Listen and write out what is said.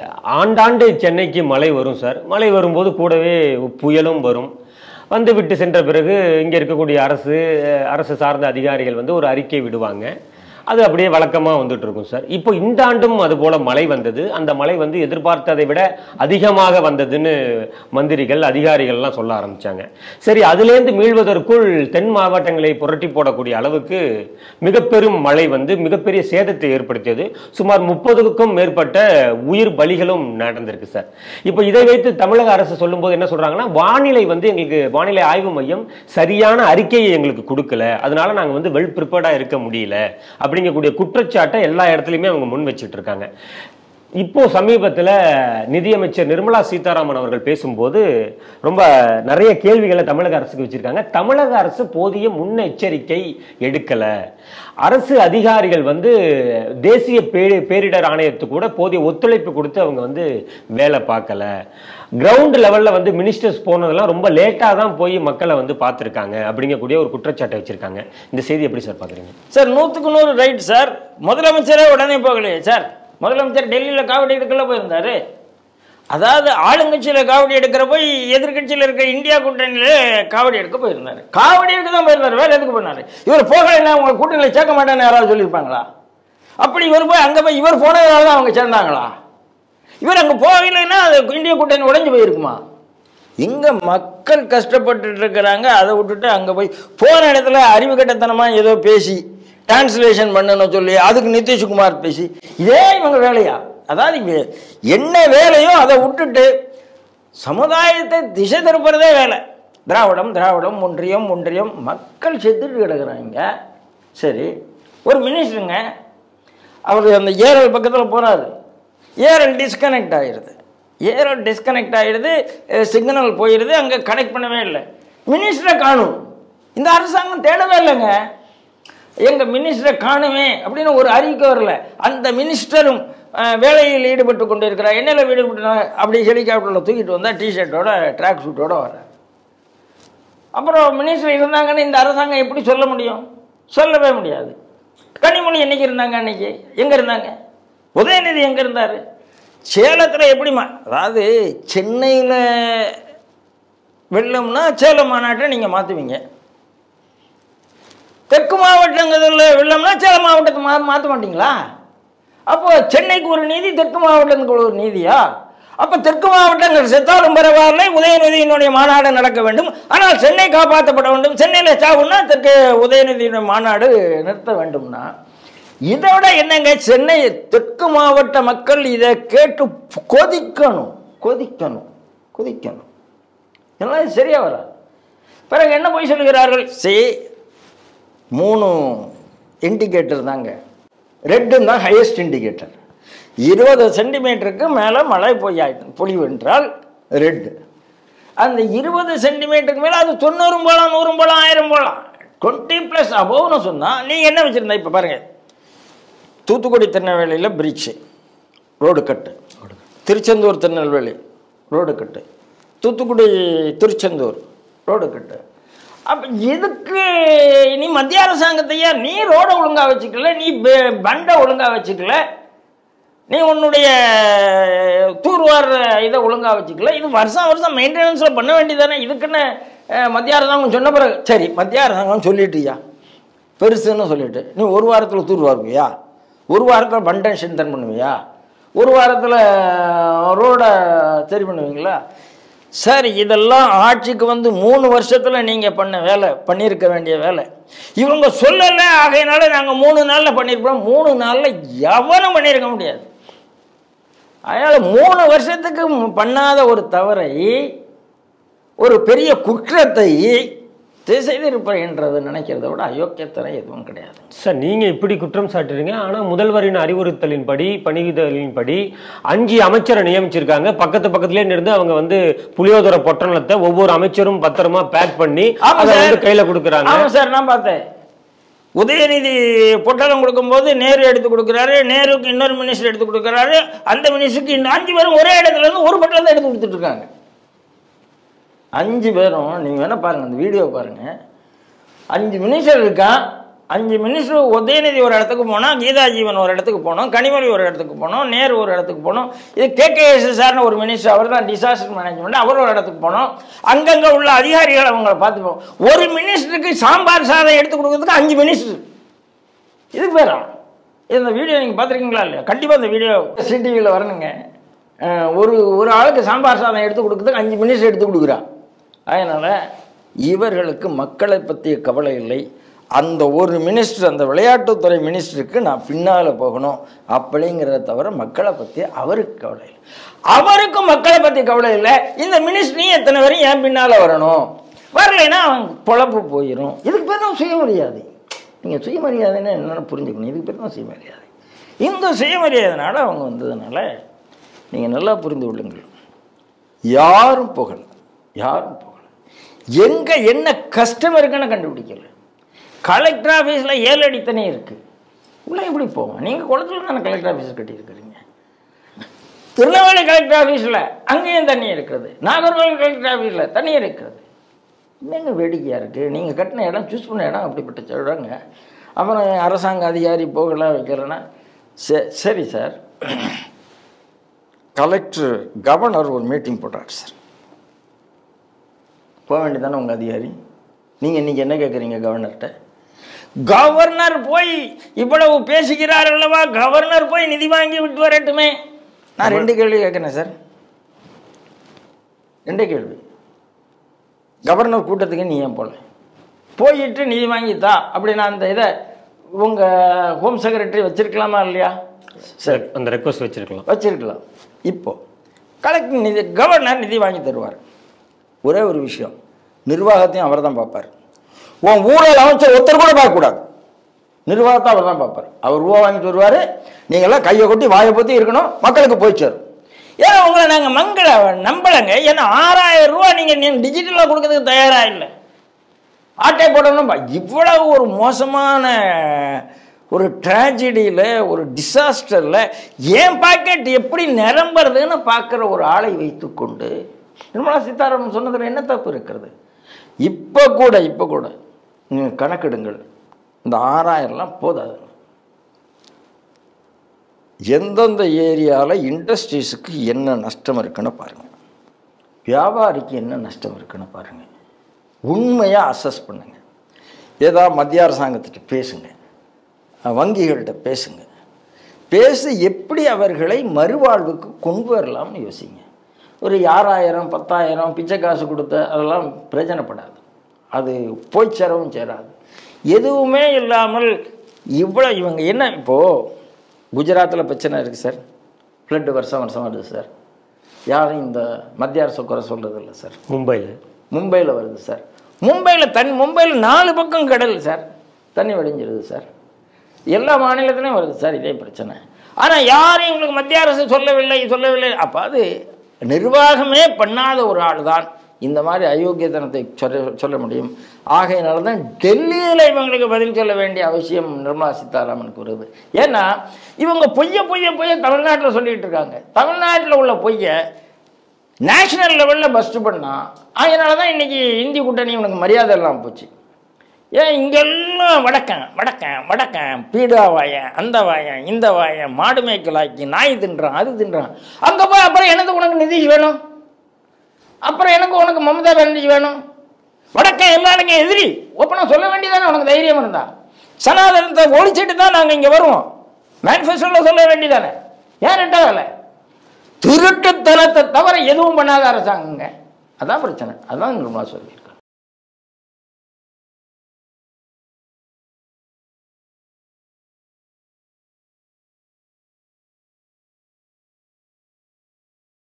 ஆண்டாண்டு சென்னைக்கு மழை வரும் சார் மழை வரும்போது கூடவே புயலும் வரும் வந்து விட்டு சென்ற பிறகு இங்கே இருக்கக்கூடிய அரசு அஹ், அரசு சார்ந்த அதிகாரிகள் வந்து ஒரு அறிக்கை விடுவாங்க அது அப்படியே வழக்கமாக வந்துட்டு இருக்கும் சார் இப்போ இந்த ஆண்டும் அது போல மழை வந்தது அந்த மழை வந்து எதிர்பார்த்ததை விட அதிகமாக வந்ததுன்னு மந்திரிகள் அதிகாரிகள்லாம் சொல்ல ஆரம்பிச்சாங்க சரி அதுலேருந்து மீள்வதற்குள் தென் மாவட்டங்களை புரட்டி போடக்கூடிய அளவுக்கு மிக பெரும் மழை வந்து மிகப்பெரிய சேதத்தை ஏற்படுத்தியது சுமார் முப்பதுக்கும் மேற்பட்ட உயிர் பலிகளும் நடந்திருக்கு சார் இப்போ இதை வைத்து தமிழக அரசு சொல்லும்போது என்ன சொல்றாங்கன்னா வானிலை வந்து எங்களுக்கு வானிலை ஆய்வு மையம் சரியான அறிக்கையை எங்களுக்கு கொடுக்கல அதனால நாங்கள் வந்து வெல் ப்ரிப்பேர்டாக இருக்க முடியல அப்படிங்கக்கூடிய குற்றச்சாட்டை எல்லா இடத்துலையுமே அவங்க முன் வச்சிட்டு இருக்காங்க இப்போ சமீபத்தில் நிதியமைச்சர் நிர்மலா சீதாராமன் அவர்கள் பேசும்போது ரொம்ப நிறைய கேள்விகளை தமிழக அரசுக்கு வச்சிருக்காங்க தமிழக அரசு போதிய முன்னெச்சரிக்கை எடுக்கல அரசு அதிகாரிகள் வந்து தேசிய பேரி பேரிடர் ஆணையத்துக்கு கூட போதிய ஒத்துழைப்பு கொடுத்து அவங்க வந்து வேலை பார்க்கல கிரவுண்ட் லெவல்ல வந்து மினிஸ்டர்ஸ் போனதெல்லாம் ரொம்ப லேட்டாக தான் போய் மக்களை வந்து பார்த்துருக்காங்க அப்படிங்கக்கூடிய ஒரு குற்றச்சாட்டை வச்சிருக்காங்க இந்த செய்தி எப்படி சார் பார்க்குறீங்க சார் நூற்றுக்கு நூறு ரைட் சார் முதலமைச்சரே உடனே போகலையே சார் முதலமைச்சர் டெல்லியில் காவடி எடுக்கல போயிருந்தாரு அதாவது ஆளுங்கட்சியில் காவடி எடுக்கிற போய் எதிர்க்கட்சியில் இருக்க இந்தியா கூட்டணியில் காவடி எடுக்க போயிருந்தாரு காவடி எடுக்க தான் போயிருந்தாரு வேற எதுக்கு போனாரு இவர் போகலைன்னா உங்களை கூட்டணியில் சேர்க்க மாட்டேன்னு யாராவது சொல்லியிருப்பாங்களா அப்படி இவர் போய் அங்கே போய் இவர் போனதுனால தான் அவங்க சேர்ந்தாங்களா இவர் அங்கே போகலைன்னா அது இந்திய கூட்டணி உடைஞ்சு போயிருக்குமா இங்கே மக்கள் கஷ்டப்பட்டுட்டு இருக்கிறாங்க அதை விட்டுட்டு அங்கே போய் போன இடத்துல அறிவு கட்டத்தனமாக ஏதோ பேசி டிரான்ஸ்லேஷன் பண்ணணும் சொல்லி அதுக்கு நிதிஷ்குமார் பேசி இதே இவங்க வேலையா அதாவது இங்க என்ன வேலையோ அதை விட்டுட்டு சமுதாயத்தை திசை திருப்புறதே வேலை திராவிடம் திராவிடம் ஒன்றியம் ஒன்றியம் மக்கள் செத்துட்டு கிடக்குறாங்க சரி ஒரு மினிஸ்டருங்க அவர் அந்த ஏரல் பக்கத்தில் போகிறாரு ஏரல் டிஸ்கனெக்ட் ஆகிடுது ஏரல் டிஸ்கனெக்ட் ஆகிடுது சிக்னல் போயிடுது அங்கே கனெக்ட் பண்ணவே இல்லை மினிஸ்டரை காணும் இந்த அரசாங்கம் தேடவே இல்லைங்க எங்கள் மினிஸ்டரை காணுமே அப்படின்னு ஒரு அறிக்கை வரல அந்த மினிஸ்டரும் அஹ், வேலையில் ஈடுபட்டு கொண்டு இருக்கிறார் என்னெல்லாம் ஈடுபட்டு அப்படி ஹெலிகாப்டரில் தூக்கிட்டு வந்தால் டிஷர்ட்டோட ட்ராக் சூட்டோட வர அப்புறம் மினிஸ்டர் இருந்தாங்கன்னு இந்த அரசாங்கம் எப்படி சொல்ல முடியும் சொல்லவே முடியாது கனிமொழி என்னைக்கு இருந்தாங்க அன்னைக்கு எங்கே இருந்தாங்க உதயநிதி எங்கே இருந்தார் சேலத்தில் எப்படிமா அதாவது சென்னையில் வெள்ளம்னா சேலம் மாநாட்டை நீங்கள் மாற்றுவீங்க தெற்கு மாவட்டங்களில் வெள்ளம்னா சேலம் மாவட்டத்தை மா மாற்ற மாட்டீங்களா அப்போ சென்னைக்கு ஒரு நீதி தெற்கு மாவட்டத்துக்கு ஒரு நீதியா அப்போ தெற்கு மாவட்டங்கள் செத்தாலும் பரவாயில்லை உதயநிதியினுடைய மாநாடு நடக்க வேண்டும் ஆனால் சென்னை காப்பாற்றப்பட வேண்டும் சென்னையில் சாவுன்னா தெற்கு உதயநிதியினுடைய மாநாடு நிறுத்த வேண்டும்னா இதை விட என்னங்க சென்னை தெற்கு மாவட்ட மக்கள் இதை கேட்டு கொதிக்கணும் கொதிக்கணும் கொதிக்கணும் இதெல்லாம் இது சரியா வராது பிறகு என்ன போய் சொல்லுகிறார்கள் சரி மூணு இண்டிகேட்டர் தாங்க ரெட்டும் தான் ஹையஸ்ட் இண்டிகேட்டர் இருபது சென்டிமீட்டருக்கு மேலே மழை பொய்யாயிட்டு பொழிவு என்றால் ரெட் அந்த இருபது சென்டிமீட்டருக்கு மேலே அது தொண்ணூறும் போகலாம் நூறும் போகலாம் ஆயிரம் போகலாம் டுவெண்ட்டி ப்ளஸ் அபோவ்னு சொன்னால் நீங்கள் என்ன வச்சுருந்தா இப்போ பாருங்கள் தூத்துக்குடி திருநெல்வேலியில் பிரிட்ஜு ரோடு கட்டு திருச்செந்தூர் திருநெல்வேலி ரோடு கட்டு தூத்துக்குடி திருச்செந்தூர் ரோடு கட்டு அப்போ எதுக்கு நீ மத்திய அரசாங்கத்தையா நீ ரோடை ஒழுங்கா வச்சுக்கல நீ பெ- பண்டை ஒழுங்கா வச்சுக்கல நீ உன்னுடைய தூர்வார் இதை ஒழுங்கா வச்சுக்கல இது வருஷம் வருஷம் மெயின்டெனன்ஸில் பண்ண வேண்டியதானே இதுக்குன்னு அஹ், மத்திய அரசாங்கம் சொன்ன பிறகு சரி மத்திய அரசாங்கம் சொல்லிட்டியா பெருசுன்னு சொல்லிட்டு நீ ஒரு வாரத்தில் தூர்வாருவியா ஒரு வாரத்தில் பண்டன் சிந்தன் பண்ணுவியா ஒரு வாரத்தில் ரோடை சரி பண்ணுவீங்களா சார் இதெல்லாம் ஆட்சிக்கு வந்து மூணு வருஷத்துல நீங்க பண்ண வேலை பண்ணியிருக்க வேண்டிய வேலை இவங்க சொல்லலை ஆகையினால நாங்க மூணு நாள்ல பண்ணியிருப்போம் மூணு நாள்ல எவனும் பண்ணியிருக்க முடியாது அதனால மூணு வருஷத்துக்கு பண்ணாத ஒரு தவறை ஒரு பெரிய குற்றத்தை செய்திருப்பேன்றது நினைக்கிறத விட அயோக்கியத்தனம் எதுவும் கிடையாது சார் நீங்க இப்படி குற்றம் சாட்டுறீங்க ஆனா முதல்வரின் அறிவுறுத்தலின்படி பணிதலின்படி அஞ்சு அமைச்சரை நியமிச்சிருக்காங்க பக்கத்து பக்கத்துலயே இருந்து அவங்க வந்து புளியோதர பொட்டணத்தை ஒவ்வொரு அமைச்சரும் பத்திரமா பேக் பண்ணி ஆமா அதை சார். வந்து கையில கொடுக்குறாங்க ஆமா சார் நான் பார்த்தேன் உதயநிதி பொட்டலம் கொடுக்கும்போது நேரு எடுத்து கொடுக்குறாரு நேருக்கு இன்னொரு மினிஸ்டர் எடுத்து கொடுக்குறாரு அந்த மினிஸ்டருக்கு இந்த அஞ்சு பேரும் ஒரே இடத்துல இருந்து ஒரு பொட்டலம் தான் எடுத்து கொடுத்துட்டு இருக்காங்க அஞ்சு பேரும் நீங்க வேணா பாருங்க அந்த வீடியோ பாருங்க அஞ்சு மினிஸ்டர் இருக்கான் அஞ்சு மினிஸ்டர் உதயநிதி ஒரு இடத்துக்கு போனோம் கீதா ஜீவன் ஒரு இடத்துக்கு போனோம் கனிமொழி ஒரு இடத்துக்கு போனோம் நேரு ஒரு இடத்துக்கு போனோம் இது கேகேஎஸ்எஸ்ஆர்னு ஒரு மினிஸ்டர் அவர் தான் டிசாஸ்டர் மேனேஜ்மெண்ட் அவர் ஒரு இடத்துக்கு போனோம் அங்கங்கே உள்ள அதிகாரிகள் அவங்கள பார்த்துப்போம் ஒரு மினிஸ்டருக்கு சாம்பார் சாதம் எடுத்து கொடுக்கறதுக்கு அஞ்சு மினிஸ்டர் இதுக்கு பேரா இந்த வீடியோ நீங்கள் பார்த்துருக்கீங்களா இல்லையா கண்டிப்பாக இந்த வீடியோ சிடிவியில் வரணுங்க அஹ் ஒரு ஒரு ஆளுக்கு சாம்பார் சாதம் எடுத்து கொடுக்கறதுக்கு அஞ்சு மினிஸ்டர் எடுத்து கொடுக்குறான் அதனால் இவர்களுக்கு மக்களை பற்றிய கவலை இல்லை அந்த ஒரு மினிஸ்டர் அந்த விளையாட்டுத்துறை மினிஸ்டருக்கு நான் பின்னால் போகணும் அப்படிங்கிறத தவிர மக்களை பற்றி அவருக்கு கவலை இல்லை அவருக்கும் மக்களை பற்றி கவலை இல்லை இந்த மினிஸ்டரையும் எத்தனை பேரும் என் பின்னால் வரணும் வரலைன்னா அவன் பொழப்பு போயிடும் இதுக்கு பேர் தான் சுயமரியாதை நீங்கள் சுயமரியாதைன்னா என்னென்னு புரிஞ்சுக்கணும் இதுக்கு பேர் தான் சுயமரியாதை இந்த சுயமரியாதைனால அவங்க வந்ததுனால நீங்கள் நல்லா புரிந்து கொள்ளுங்கள் யாரும் போகல யாரும் போகல எங்கே என்ன கஷ்டம் இருக்குன்னு கண்டுபிடிக்கல கலெக்டர் ஆஃபீஸில் ஏழு அடி தண்ணி இருக்குது உள்ளே எப்படி போவோம் நீங்கள் குளத்துல தானே கலெக்டர் ஆஃபீஸ் கட்டியிருக்கிறீங்க திருநெல்வேலி கலெக்டர் ஆஃபீஸில் அங்கேயும் தண்ணி இருக்கிறது நாகர்கோவில் கலெக்டர் ஆஃபீஸில் தண்ணி இருக்கிறது என்னங்க வேடிக்கையாக இருக்குது நீங்கள் கட்டின இடம் சூஸ் பண்ண இடம் அப்படிப்பட்ட இடங்க அப்புறம் அரசாங்க அதிகாரி போகலாம் வைக்கலன்னா சே சரி சார் கலெக்டர் கவர்னர் ஒரு மீட்டிங் போட்டார் சார் போக வேண்டியதானே உங்கள் அதிகாரி நீங்கள் இன்றைக்கி என்ன கேட்குறீங்க கவர்னர்கிட்ட கவர்னர் போய் இவ்வளவு பேசுகிறார் அல்லவா கவர்னர் போய் நிதி வாங்கி விட்டு வரட்டுமே நான் ரெண்டு கேள்வி கேட்குறேன் சார் ரெண்டே கேள்வி கவர்னர் கூட்டத்துக்கு நீ ஏன் போல போயிட்டு நிதி வாங்கித்தா அப்படி நான் அந்த இதை உங்கள் ஹோம் செக்ரட்டரி வச்சிருக்கலாமா இல்லையா சார் அந்த ரெக்வஸ்ட் வச்சிருக்கலாம் வச்சிருக்கலாம் இப்போ கலெக்டர் நிதி கவர்னர் நிதி வாங்கி தருவார் ஒரே ஒரு விஷயம் நிர்வாகத்தையும் அவர் தான் பார்ப்பார் உன் ஊழல் அமைச்சர் ஒருத்தர் கூட பார்க்கக்கூடாது நிர்வாகத்தை அவர் தான் பார்ப்பார் அவர் ரூபா வாங்கிட்டு வருவார் நீங்களாம் கையை கொட்டி வாயை பற்றி இருக்கணும் மக்களுக்கு போய் சேரும் ஏன்னா உங்களை நாங்கள் மங்கள நம்பலைங்க ஏன்னா ஆறாயிரம் ரூபா நீங்கள் டிஜிட்டலாக கொடுக்கறதுக்கு தயாராக இல்லை ஆட்டை போடணும் இவ்வளவு ஒரு மோசமான ஒரு ட்ராஜடியில் ஒரு டிசாஸ்டரில் என் பாக்கெட் எப்படி நிரம்புறதுன்னு பார்க்குற ஒரு ஆளை வைத்துக்கொண்டு நிர்மலா சீதாராமன் சொன்னதில் என்ன தப்பு இருக்கிறது இப்போ கூட இப்போ கூட நீங்கள் கணக்கெடுங்கள் இந்த ஆறாயிரம்லாம் போதாது எந்தெந்த ஏரியாவில் இண்டஸ்ட்ரீஸுக்கு என்ன நஷ்டம் இருக்குன்னு பாருங்கள் வியாபாரிக்கு என்ன நஷ்டம் இருக்குன்னு பாருங்கள் உண்மையாக அசஸ் பண்ணுங்க ஏதா மத்திய அரசாங்கத்திட்ட பேசுங்க வங்கிகள்கிட்ட பேசுங்க பேசி எப்படி அவர்களை மறுவாழ்வுக்கு கொண்டு வரலாம்னு யோசிங்க ஒரு யாராயிரம் பத்தாயிரம் பிச்சை காசு கொடுத்த அதெல்லாம் பிரயோஜனப்படாது அது போய் சேரவும் சேராது எதுவுமே இல்லாமல் இவ்வளோ இவங்க என்ன இப்போது குஜராத்தில் பிரச்சனை இருக்குது சார் ஃப்ளட்டு வருஷம் வருஷம் வருது சார் யாரும் இந்த மத்திய அரசு குறை சொல்கிறது இல்லை சார் மும்பையில் மும்பையில் வருது சார் மும்பையில் தண்ணி மும்பையில் நாலு பக்கம் கடல் சார் தண்ணி வடிஞ்சிருது சார் எல்லா மாநிலத்திலையும் வருது சார் இதே பிரச்சனை ஆனால் யாரும் எங்களுக்கு மத்திய அரசு சொல்லவில்லை சொல்லவில்லை அப்போ அது நிர்வாகமே பண்ணாத ஒரு ஆள் தான் இந்த மாதிரி அயோக்கியத்தனத்தை சொல்ல சொல்ல முடியும் ஆகையினால தான் டெல்லியில் இவங்களுக்கு பதில் சொல்ல வேண்டிய அவசியம் நிர்மலா சீதாராமனுக்கு வருது ஏன்னா இவங்க பொய்ய பொய்ய பொய்ய தமிழ்நாட்டில் சொல்லிட்டு இருக்காங்க தமிழ்நாட்டில் உள்ள பொய்யை நேஷனல் லெவலில் பஸ்ட் பண்ணான் அதனால தான் இன்றைக்கி இந்தி கூட்டணி உனக்கு மரியாதை இல்லாமல் போச்சு ஏன் இங்கெல்லாம் வடக்கன் வடக்கன் வடக்கன் பீடா வாயன் அந்த வாயன் இந்த வாயன் மாடு மேய்க்கலாக்கி நாய் தின்றான் அது தின்றான் அங்கே போய் அப்புறம் எனக்கு உனக்கு நிதிஷ் வேணும் அப்புறம் எனக்கு உனக்கு மமதா பானர்ஜி வேணும் வடக்கன் எல்லாருங்க எதிரி ஓப்பனாக சொல்ல வேண்டியதானே உனக்கு தைரியம் இருந்தா சனாதனத்தை ஒழிச்சிட்டு தான் நாங்கள் இங்கே வருவோம் மேனிஃபெஸ்டோவில் சொல்ல வேண்டியதானே ஏன் ரெட்டாகலை திருட்டுத்தனத்தை தவிர எதுவும் பண்ணாத அரசாங்கங்க அதான் பிரச்சனை அதான் நிர்மலா சொல்லியிருக்காங்க